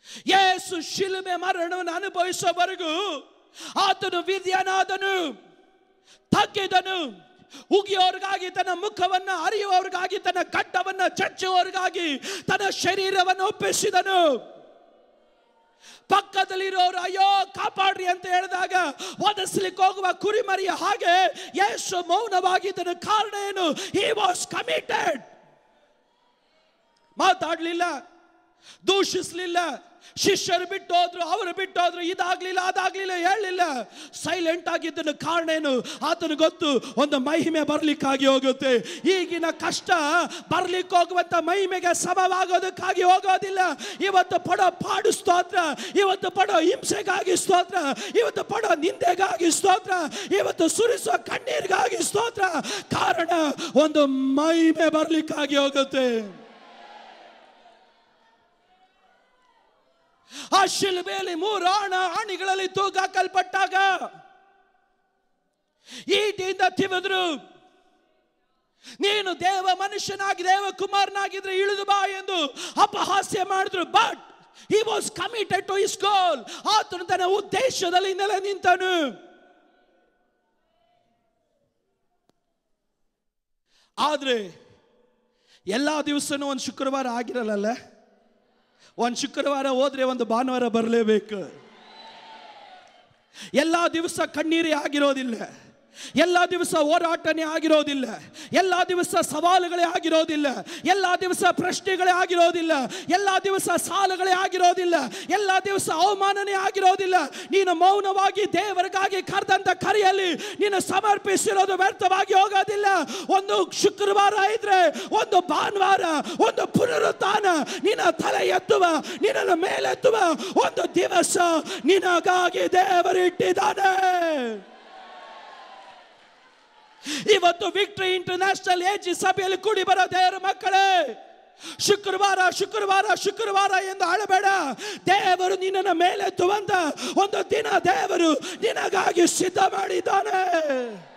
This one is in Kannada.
ಯೇಸು ಶಿಲುಬೆ ಮರಣವನ್ನು ಅನುಭವಿಸುವವರೆಗೂ ಆತನು ವಿದ್ಯಾನಾದನು ತಗ್ಗಿದನು ಉಗಿಯೋರ್ಗಾಗಿ ತನ್ನ ಮುಖವನ್ನ ಅರಿಯುವವರಿಗಾಗಿ ತನ್ನ ಗಡ್ಡವನ್ನ ಚಚ್ಚುವವರಿಗಾಗಿ ತನ್ನ ಶರೀರವನ್ನು ಒಪ್ಪಿಸಿದನು ಪಕ್ಕದಲ್ಲಿರೋರು ಅಯ್ಯೋ ಕಾಪಾಡ್ರಿ ಅಂತ ಹೇಳಿದಾಗ ಒದಸ್ಲಿಕ್ಕೆ ಹೋಗುವ ಕುರಿಮರಿಯ ಹಾಗೆ ಯೇಸು ಮೌನವಾಗಿದ್ದನ ಕಾರಣ ಏನು ಹಿ ವಾಸ್ ಕಮಿಟೆಡ್ ಮಾತಾಡ್ಲಿಲ್ಲ ದೂಷಿಸ್ಲಿಲ್ಲ ಶಿಷ್ಯರು ಬಿಟ್ಟು ಹೋದ್ರು ಅವರು ಬಿಟ್ಟು ಹೋದ್ರು ಇದಾಗ್ಲಿಲ್ಲ ಅದಾಗ್ಲಿಲ್ಲ ಹೇಳಲಿಲ್ಲ ಸೈಲೆಂಟ್ ಆಗಿದ್ದನ ಕಾರಣ ಏನು ಆತನು ಗೊತ್ತು ಒಂದು ಮಹಿಮೆ ಬರ್ಲಿಕ್ಕಾಗಿ ಹೋಗುತ್ತೆ ಈಗಿನ ಕಷ್ಟ ಬರ್ಲಿಕ್ಕೆ ಹೋಗುವಂತ ಮಹಿಮೆಗೆ ಸಮವಾಗೋದಕ್ಕಾಗಿ ಹೋಗೋದಿಲ್ಲ ಇವತ್ತು ಪಡೋ ಪಾಡು ಸ್ತೋತ್ರ ಇವತ್ತು ಪಡೋ ಹಿಂಸೆಗಾಗಿ ಸ್ತೋತ್ರ ಇವತ್ತು ಪಡೋ ನಿಂದೆಗಾಗಿ ಸ್ತೋತ್ರ ಇವತ್ತು ಸುರಿಸೋ ಕಣ್ಣೀರಿಗಾಗಿ ಸ್ತೋತ್ರ ಕಾರಣ ಒಂದು ಮಹಿಮೆ ಬರ್ಲಿಕ್ಕಾಗಿ ಹೋಗುತ್ತೆ ಆ ಶಿಲ್ಬೆಯಲ್ಲಿ ಮೂರು ಆಣ ಆಣಿಗಳಲ್ಲಿ ತೂಗಾಕಲ್ಪಟ್ಟಾಗ ಈಟಿಯಿಂದ ತಿವಿದ್ರು ನೀನು ದೇವ ಮನುಷ್ಯನಾಗಿ ದೇವ ಕುಮಾರನಾಗಿದ್ರೆ ಇಳಿದು ಬಾ ಎಂದು ಅಪಹಾಸ್ಯ ಮಾಡಿದ್ರು but he was committed to his goal ಆತನು ತನ್ನ ಉದ್ದೇಶದಲ್ಲಿ ನೆಲೆ ನಿಂತನು ಆದ್ರೆ ಎಲ್ಲಾ ದಿವಸನೂ ಒಂದು ಶುಕ್ರವಾರ ಆಗಿರಲ್ಲ ಒಂದು ಶುಕ್ರವಾರ ಹೋದ್ರೆ ಒಂದು ಭಾನುವಾರ ಬರಲೇಬೇಕು ಎಲ್ಲ ದಿವಸ ಕಣ್ಣೀರೇ ಆಗಿರೋದಿಲ್ಲ ಎಲ್ಲ ದಿವಸ ಹೋರಾಟನೇ ಆಗಿರೋದಿಲ್ಲ ಎಲ್ಲ ದಿವಸ ಸವಾಲುಗಳೇ ಆಗಿರೋದಿಲ್ಲ ಎಲ್ಲ ದಿವಸ ಪ್ರಶ್ನೆಗಳೇ ಆಗಿರೋದಿಲ್ಲ ಎಲ್ಲ ದಿವಸ ಸಾಲಗಳೇ ಆಗಿರೋದಿಲ್ಲ ಎಲ್ಲ ದಿವಸ ಅವಮಾನನೇ ಆಗಿರೋದಿಲ್ಲ ನೀನು ಮೌನವಾಗಿ ದೇವರಿಗಾಗಿ ಕರೆದಂತ ಕರೆಯಲ್ಲಿ ನೀನು ಸಮರ್ಪಿಸಿರೋದು ವ್ಯರ್ಥವಾಗಿ ಹೋಗೋದಿಲ್ಲ ಒಂದು ಶುಕ್ರವಾರ ಇದ್ರೆ ಒಂದು ಭಾನುವಾರ ಒಂದು ಪುನರುತ್ಥಾನ ನಿನ್ನ ತಲೆ ಎತ್ತುವ ನಿನ್ನನ್ನು ಮೇಲೆತ್ತುವ ಒಂದು ದಿವಸ ನಿನಗಾಗಿ ದೇವರಿಟ್ಟಿದ್ದಾನೆ ಇವತ್ತು ವಿಕ್ಟ್ರಿ ಇಂಟರ್ನ್ಯಾಷನಲ್ ಏಜ್ ಸಭೆಯಲ್ಲಿ ಕೂಡಿ ಬರೋ ದೇವರ ಮಕ್ಕಳೇ ಶುಕ್ರವಾರ ಶುಕ್ರವಾರ ಶುಕ್ರವಾರ ಎಂದು ಅಳಬೇಡ ದೇವರು ನಿನ್ನನ್ನು ಮೇಲೆತ್ತುವಂತ ಒಂದು ದಿನ ದೇವರು ನಿನಗಾಗಿ ಸಿದ್ಧ ಮಾಡಿದ್ದಾನೆ